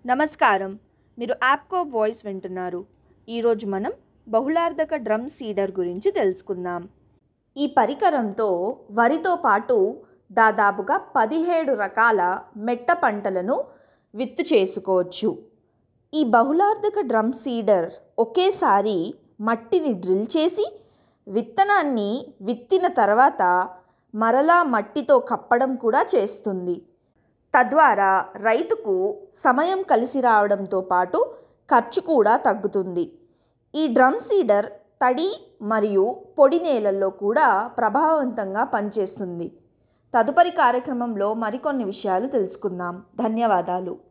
నమస్కారం మీరు యాప్కో వాయిస్ వింటున్నారు ఈరోజు మనం బహుళార్థక డ్రమ్ సీడర్ గురించి తెలుసుకుందాం ఈ పరికరంతో వరితో పాటు దాదాపుగా పదిహేడు రకాల మెట్ట పంటలను విత్తు చేసుకోవచ్చు ఈ బహుళార్థక డ్రమ్ సీడర్ ఒకేసారి మట్టిని డ్రిల్ చేసి విత్తనాన్ని విత్తిన తర్వాత మరలా మట్టితో కప్పడం కూడా చేస్తుంది తద్వారా రైతుకు సమయం కలిసి రావడంతో పాటు ఖర్చు కూడా తగ్గుతుంది ఈ డ్రమ్ సీడర్ తడి మరియు పొడి నేలల్లో కూడా ప్రభావవంతంగా పనిచేస్తుంది తదుపరి కార్యక్రమంలో మరికొన్ని విషయాలు తెలుసుకుందాం ధన్యవాదాలు